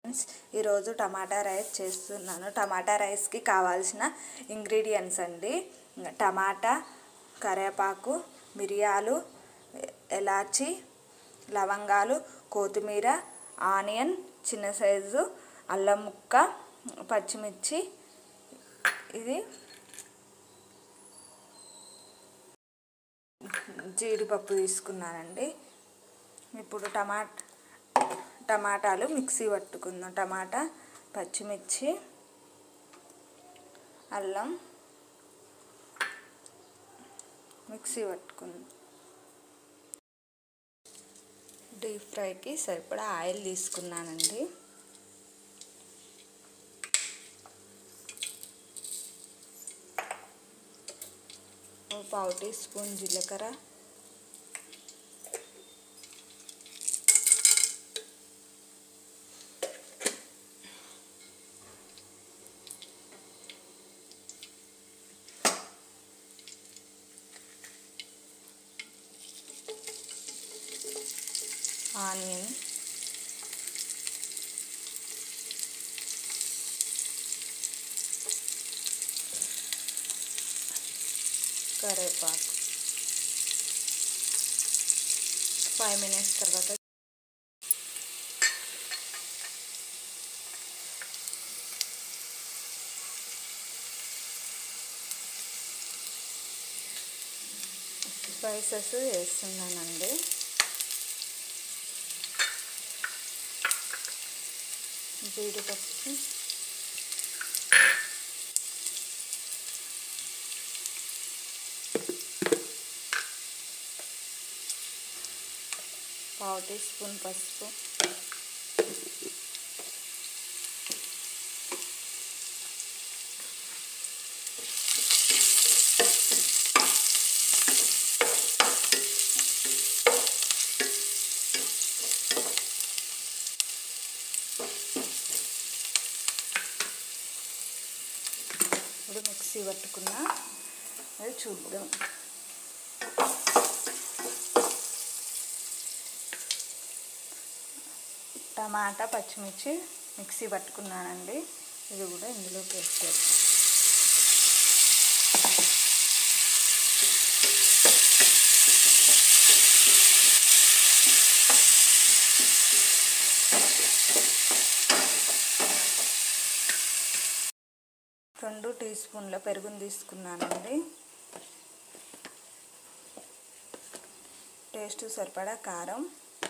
friends ఈరోజు టమాటా rice చేస్తున్నాను టమాటా రైస్కి కావాల్సిన ఇంగ్రీడియంట్స్ అండి టమాటా కరివేపాకు మిరియాలు ఎలాచి లవంగాలు కొత్తిమీర ఆనియన్ చిన్న సైజు అల్లం ముక్క పచ్చిమిర్చి ఇది జీడిపప్పు తీసుకున్నానండి ఇప్పుడు టమాటా టమాటాలు మిక్సీ పట్టుకుందాం టమాటా పచ్చిమిర్చి అల్లం మిక్సీ పట్టుకుందాం డీప్ ఫ్రైకి సరిపడా ఆయిల్ తీసుకున్నానండి ఓ పావు టీ స్పూన్ జీలకర్ర ఆనియన్ కరివేపాకు ఫైవ్ మినిట్స్ తర్వాత స్పైసెస్ వేస్తున్నానండి జీడిపప్పు పావు టీ స్పూన్ పసుపు ఇప్పుడు మిక్సీ పట్టుకున్న అది చూద్దాం టమాటా పచ్చిమిర్చి మిక్సీ పట్టుకున్నానండి ఇది కూడా ఇందులోకి వేసేది రెండు టీ స్పూన్ల పెరుగుని తీసుకున్నానండి టేస్ట్ సరిపడా కారం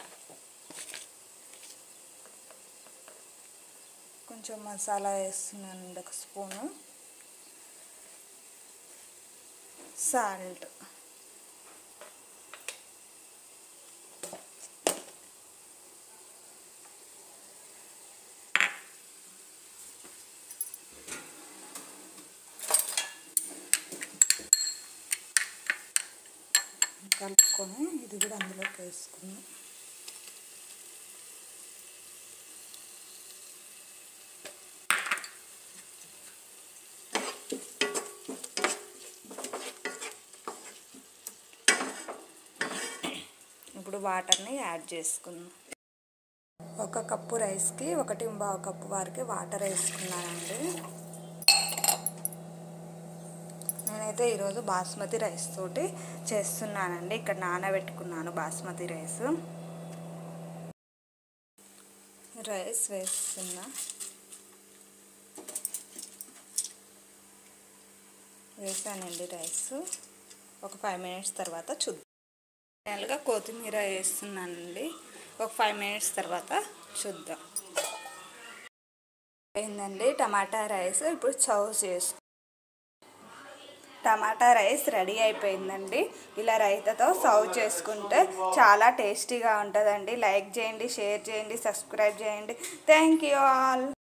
కొంచెం మసాలా వేస్తున్నానండి ఒక స్పూను సాల్ట్ కలుపుకొని ఇది కూడా అందులోకి వేసుకున్నాం ఇప్పుడు వాటర్ని యాడ్ చేసుకుందాం ఒక కప్పు రైస్కి ఒకటి బావు కప్పు వారికి వాటర్ వేసుకున్నానండి నేనైతే ఈరోజు బాస్మతి రైస్ తోటి చేస్తున్నానండి ఇక్కడ నానబెట్టుకున్నాను బాస్మతి రైస్ రైస్ వేస్తున్నా వేసానండి రైస్ ఒక ఫైవ్ మినిట్స్ తర్వాత చూద్దాం ఫైనల్గా కొత్తిమీర వేస్తున్నానండి ఒక ఫైవ్ మినిట్స్ తర్వాత చూద్దాం అయిందండి టమాటా రైస్ ఇప్పుడు సర్వ్ చేసు టమాటా రైస్ రెడీ అయిపోయిందండి ఇలా రైతాతో సర్వ్ చేసుకుంటే చాలా టేస్టీగా ఉంటుందండి లైక్ చేయండి షేర్ చేయండి సబ్స్క్రైబ్ చేయండి థ్యాంక్ యూ ఆల్